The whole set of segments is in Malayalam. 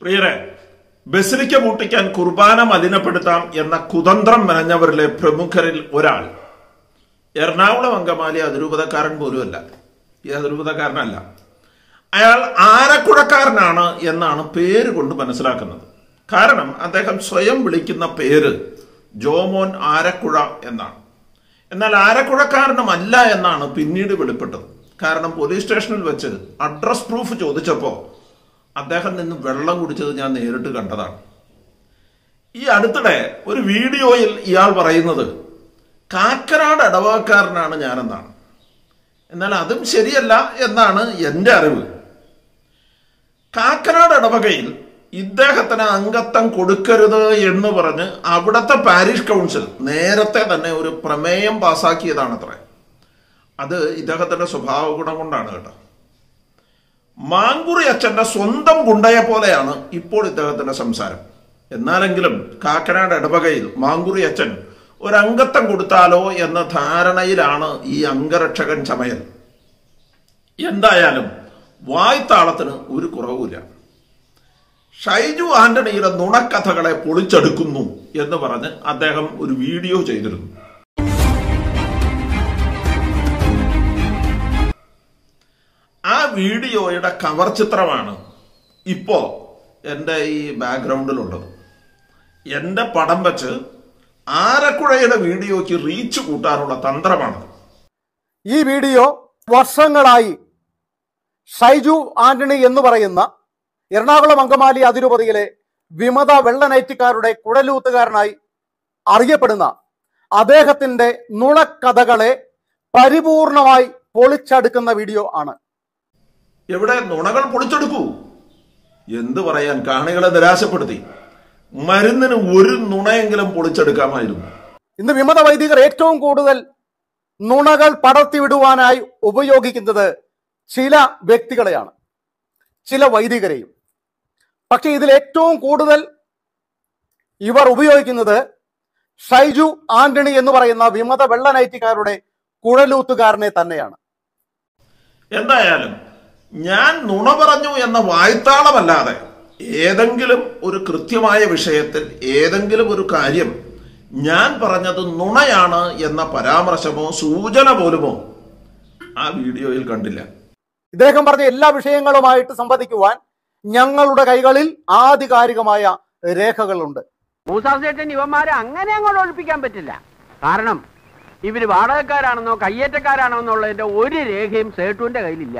പ്രിയരെ ബസിലിക്ക പൂട്ടിക്കാൻ കുർബാന മലിനപ്പെടുത്താം എന്ന കുതന്ത്രം മെനഞ്ഞവരിലെ പ്രമുഖരിൽ ഒരാൾ എറണാകുളം അങ്കമാലി അതിരൂപതക്കാരൻ പോലുമല്ല ഈ അതിരൂപതക്കാരനല്ല അയാൾ ആരക്കുഴക്കാരനാണ് എന്നാണ് പേര് കൊണ്ട് മനസ്സിലാക്കുന്നത് കാരണം അദ്ദേഹം സ്വയം വിളിക്കുന്ന പേര് ജോമോൻ ആരക്കുഴ എന്നാണ് എന്നാൽ ആരക്കുഴക്കാരനുമല്ല എന്നാണ് പിന്നീട് വെളിപ്പെട്ടത് കാരണം പോലീസ് സ്റ്റേഷനിൽ വെച്ച് അഡ്രസ് പ്രൂഫ് ചോദിച്ചപ്പോൾ അദ്ദേഹം നിന്ന് വെള്ളം കുടിച്ചത് ഞാൻ നേരിട്ട് കണ്ടതാണ് ഈ അടുത്തിടെ ഒരു വീഡിയോയിൽ ഇയാൾ പറയുന്നത് കാക്കനാട് ഇടവകക്കാരനാണ് ഞാനെന്നാണ് എന്നാൽ അതും ശരിയല്ല എന്നാണ് എൻ്റെ അറിവ് കാക്കനാട് ഇടവകയിൽ ഇദ്ദേഹത്തിന് അംഗത്വം കൊടുക്കരുത് എന്ന് പറഞ്ഞ് അവിടുത്തെ പാരിഷ് കൗൺസിൽ നേരത്തെ തന്നെ ഒരു പ്രമേയം പാസാക്കിയതാണത്രേ അത് ഇദ്ദേഹത്തിന്റെ സ്വഭാവ ഗുണം കൊണ്ടാണ് കേട്ടോ മാങ്കുറി അച്ഛന്റെ സ്വന്തം ഗുണ്ടയെ പോലെയാണ് ഇപ്പോൾ ഇദ്ദേഹത്തിന്റെ സംസാരം എന്നാലെങ്കിലും കാക്കനാട് ഇടവകയിൽ മാങ്കുറി അച്ഛൻ ഒരു അംഗത്വം കൊടുത്താലോ എന്ന ധാരണയിലാണ് ഈ അംഗരക്ഷകൻ ചമയൽ എന്തായാലും വായ്ത്താളത്തിന് ഒരു കുറവുമില്ല ഷൈജു ആന്റണിയുടെ നുണക്കഥകളെ പൊളിച്ചെടുക്കുന്നു എന്ന് പറഞ്ഞ് അദ്ദേഹം ഒരു വീഡിയോ ചെയ്തിരുന്നു ആ വീഡിയോയുടെ കവർ ചിത്രമാണ് ഇപ്പോ എൻ്റെ ഈ ബാക്ക്ഗ്രൗണ്ടിലുള്ളത് എൻ്റെ പടം വെച്ച് ആരക്കുഴയുടെ വീഡിയോയ്ക്ക് റീച്ച് കൂട്ടാനുള്ള തന്ത്രമാണ് ഈ വീഡിയോ വർഷങ്ങളായി ഷൈജു ആന്റണി എന്ന് പറയുന്ന എറണാകുളം അങ്കമാലി അതിരൂപതയിലെ വിമത വെള്ളനൈറ്റിക്കാരുടെ കുഴലൂത്തുകാരനായി അറിയപ്പെടുന്ന അദ്ദേഹത്തിന്റെ നുണക്കഥകളെ പരിപൂർണമായി പൊളിച്ചടുക്കുന്ന വീഡിയോ ആണ് എവിടെ നുണകൾ പൊളിച്ചെടുക്കൂ എന്തു പറയാൻ കാണികളെ നിരാശപ്പെടുത്തി മരുന്നിന് ഒരു നുണയെങ്കിലും പൊളിച്ചെടുക്കാമായിരുന്നു ഇന്ന് വിമത വൈദികർ ഏറ്റവും കൂടുതൽ നുണകൾ പടർത്തിവിടുവാനായി ഉപയോഗിക്കുന്നത് ചില വ്യക്തികളെയാണ് ചില വൈദികരെയും പക്ഷെ ഇതിൽ ഏറ്റവും കൂടുതൽ ഇവർ ഉപയോഗിക്കുന്നത് ഷൈജു ആന്റണി എന്ന് പറയുന്ന വിമത വെള്ളനൈറ്റിക്കാരുടെ കുഴലൂത്തുകാരനെ തന്നെയാണ് എന്തായാലും ഞാൻ നുണ പറഞ്ഞു എന്ന വായ്ത്താളമല്ലാതെ ഏതെങ്കിലും ഒരു കൃത്യമായ വിഷയത്തിൽ ഏതെങ്കിലും ഒരു കാര്യം ഞാൻ പറഞ്ഞത് നുണയാണ് എന്ന പരാമർശമോ സൂചന പോലുമോ ആ വീഡിയോയിൽ കണ്ടില്ല ഇദ്ദേഹം പറഞ്ഞ എല്ലാ വിഷയങ്ങളുമായിട്ട് സംവദിക്കുവാൻ ഞങ്ങളുടെ കൈകളിൽ ആധികാരികമായ രേഖകളുണ്ട് മൂസാസേട്ടൻ ഇവന്മാരെ അങ്ങനെ അങ്ങോട്ട് ഒഴിപ്പിക്കാൻ പറ്റില്ല കാരണം ഇവര് വാടകക്കാരാണെന്നോ കയ്യേറ്റക്കാരാണോ എന്നുള്ളതിന്റെ ഒരു രേഖയും സേട്ടുവിന്റെ കയ്യിലില്ല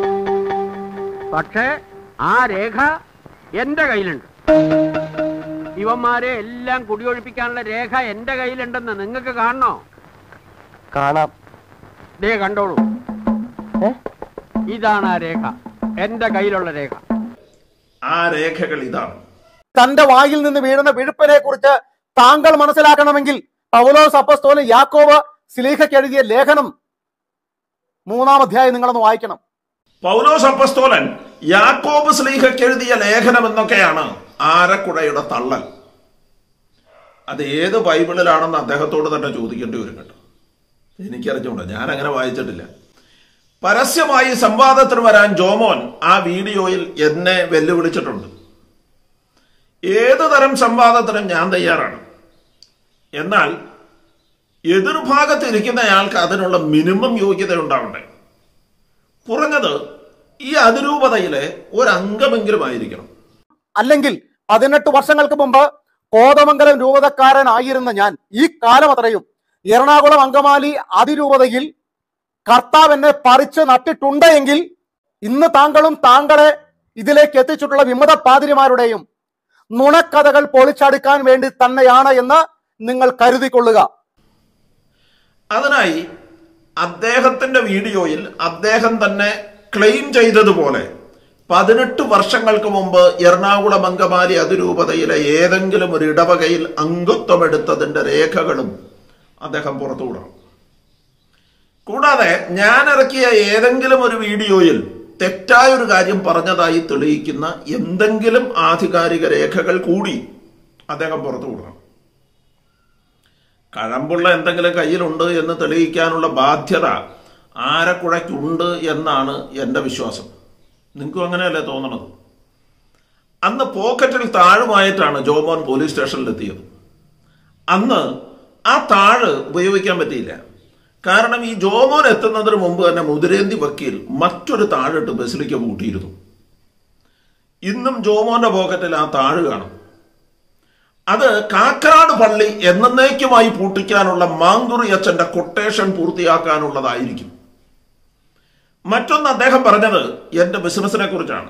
പക്ഷേ ആ രേഖ എന്റെ കയ്യിലുണ്ട് ഇവന്മാരെ എല്ലാം കുടിയൊഴിപ്പിക്കാനുള്ള രേഖ എന്റെ കയ്യിലുണ്ടെന്ന് നിങ്ങൾക്ക് കാണണോ കാണാം ദേ കണ്ടോളൂ ഇതാണ് ആ രേഖ എന്റെ കയ്യിലുള്ള രേഖ ആ രേഖകൾ ഇതാണ് തന്റെ വായിൽ നിന്ന് വീഴുന്ന വിഴുപ്പിനെ കുറിച്ച് താങ്കൾ മനസ്സിലാക്കണമെങ്കിൽ പൗലോസ് അപ്പസ്തോലൻ യാക്കോബ് സിലീഹയ്ക്ക് എഴുതിയ ലേഖനം മൂന്നാം അധ്യായം നിങ്ങളൊന്ന് വായിക്കണം പൗലോസ് അപ്പസ്തോലൻ യാക്കോബ് സ്ലീഹയ്ക്ക് എഴുതിയ ലേഖനം എന്നൊക്കെയാണ് ആരക്കുഴയുടെ തള്ളൽ അത് ഏത് ബൈബിളിലാണെന്ന് അദ്ദേഹത്തോട് തന്നെ ചോദിക്കേണ്ടി വരും കേട്ടോ എനിക്കറിഞ്ഞൂടാ ഞാൻ അങ്ങനെ വായിച്ചിട്ടില്ല പരസ്യമായി സംവാദത്തിന് വരാൻ ജോമോൻ ആ വീഡിയോയിൽ എന്നെ വെല്ലുവിളിച്ചിട്ടുണ്ട് ഏത് തരം സംവാദത്തിനും ഞാൻ തയ്യാറാണ് എന്നാൽ എതിർഭാഗത്ത് ഇരിക്കുന്നയാൾക്ക് അതിനുള്ള മിനിമം യോഗ്യത ഉണ്ടാവണ്ടേ കുറഞ്ഞത് ഈ അതിരൂപതയിലെ ഒരംഗമെങ്കിലും ആയിരിക്കണം അല്ലെങ്കിൽ പതിനെട്ട് വർഷങ്ങൾക്ക് മുമ്പ് കോതമംഗലം രൂപതക്കാരനായിരുന്ന ഞാൻ ഈ കാലം അത്രയും എറണാകുളം അങ്കമാലി അതിരൂപതയിൽ കർത്താവ് എന്നെ പറിച്ച് നട്ടിട്ടുണ്ട് എങ്കിൽ ഇന്ന് താങ്കളും താങ്കളെ ഇതിലേക്ക് എത്തിച്ചിട്ടുള്ള വിമത പാതിരിമാരുടെയും നുണക്കഥകൾ പൊളിച്ചടുക്കാൻ വേണ്ടി തന്നെയാണ് എന്ന് നിങ്ങൾ കരുതിക്കൊള്ളുക അതിനായി അദ്ദേഹത്തിന്റെ വീഡിയോയിൽ അദ്ദേഹം തന്നെ ക്ലെയിം ചെയ്തതുപോലെ പതിനെട്ട് വർഷങ്ങൾക്ക് മുമ്പ് എറണാകുളം അങ്കമാലി അതിരൂപതയിലെ ഏതെങ്കിലും ഒരു ഇടവകയിൽ അംഗത്വമെടുത്തതിന്റെ രേഖകളും അദ്ദേഹം പുറത്തുവിടണം കൂടാതെ ഞാൻ ഇറക്കിയ ഏതെങ്കിലും ഒരു വീഡിയോയിൽ തെറ്റായ ഒരു കാര്യം പറഞ്ഞതായി തെളിയിക്കുന്ന എന്തെങ്കിലും ആധികാരിക രേഖകൾ കൂടി അദ്ദേഹം പുറത്തുവിടണം കഴമ്പുള്ള എന്തെങ്കിലും കയ്യിലുണ്ട് എന്ന് തെളിയിക്കാനുള്ള ബാധ്യത ആരക്കുഴയ്ക്കുണ്ട് എന്നാണ് എൻ്റെ വിശ്വാസം നിങ്ങൾക്കും അങ്ങനെയല്ലേ തോന്നണത് അന്ന് പോക്കറ്റിൽ താഴുമായിട്ടാണ് ജോമോൻ പോലീസ് സ്റ്റേഷനിലെത്തിയത് അന്ന് ആ താഴ് ഉപയോഗിക്കാൻ പറ്റിയില്ല കാരണം ഈ ജോമോൻ എത്തുന്നതിന് മുമ്പ് തന്നെ മുതിരേന്തി വക്കീൽ മറ്റൊരു താഴിട്ട് ബസ്സിലേക്ക് പൂട്ടിയിരുന്നു ഇന്നും ജോമോന്റെ പോക്കറ്റിൽ ആ താഴ് കാണും അത് കാക്കനാട് പള്ളി എന്നേക്കുമായി പൂട്ടിക്കാനുള്ള മാങ്കുറി അച്ഛന്റെ കൊട്ടേഷൻ പൂർത്തിയാക്കാനുള്ളതായിരിക്കും മറ്റൊന്ന് അദ്ദേഹം പറഞ്ഞത് എന്റെ ബിസിനസിനെ കുറിച്ചാണ്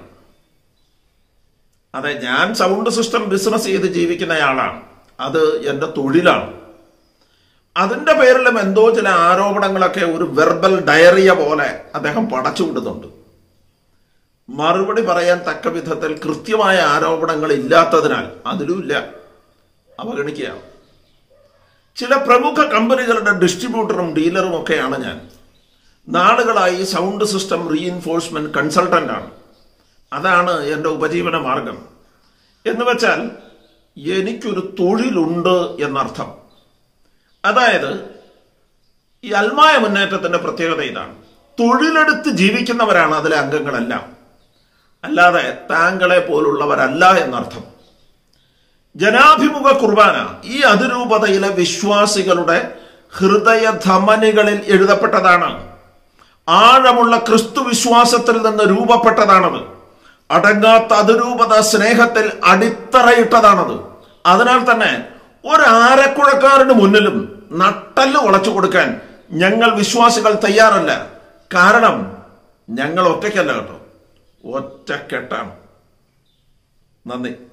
അതെ ഞാൻ സൗണ്ട് സിസ്റ്റം ബിസിനസ് ചെയ്ത് ജീവിക്കുന്നയാളാണ് അത് എന്റെ തൊഴിലാണ് അതിന്റെ പേരിലും എന്തോ ചില ആരോപണങ്ങളൊക്കെ ഒരു വെർബൽ ഡയറിയ പോലെ അദ്ദേഹം പടച്ചു വിടുന്നുണ്ട് മറുപടി പറയാൻ തക്ക വിധത്തിൽ കൃത്യമായ ആരോപണങ്ങൾ ഇല്ലാത്തതിനാൽ അതിലുമില്ല അവഗണിക്കുക ചില പ്രമുഖ കമ്പനികളുടെ ഡിസ്ട്രിബ്യൂട്ടറും ഡീലറും ഒക്കെയാണ് ഞാൻ നാളുകളായി സൗണ്ട് സിസ്റ്റം റീഇൻഫോഴ്സ്മെന്റ് കൺസൾട്ടന്റ് ആണ് അതാണ് എൻ്റെ ഉപജീവന മാർഗം എന്ന് വെച്ചാൽ എനിക്കൊരു തൊഴിലുണ്ട് എന്നർത്ഥം അതായത് ഈ അൽമായ മുന്നേറ്റത്തിന്റെ പ്രത്യേകത ഇതാണ് തൊഴിലെടുത്ത് ജീവിക്കുന്നവരാണ് അതിലെ അംഗങ്ങളെല്ലാം അല്ലാതെ താങ്കളെ പോലുള്ളവരല്ല എന്നർത്ഥം ജനാഭിമുഖ കുർബാന ഈ അതിരൂപതയിലെ വിശ്വാസികളുടെ ഹൃദയ ധമനികളിൽ എഴുതപ്പെട്ടതാണ് ആഴമുള്ള ക്രിസ്തു വിശ്വാസത്തിൽ നിന്ന് രൂപപ്പെട്ടതാണത് അടങ്ങാത്ത അതിരൂപത സ്നേഹത്തിൽ അടിത്തറയിട്ടതാണത് അതിനാൽ തന്നെ ഒരാരക്കുഴക്കാരന് മുന്നിലും നട്ടല് ഉളച്ചു കൊടുക്കാൻ ഞങ്ങൾ വിശ്വാസികൾ തയ്യാറല്ല കാരണം ഞങ്ങൾ ഒറ്റയ്ക്കല്ല കേട്ടോ ഒറ്റക്കെട്ടാണ് നന്ദി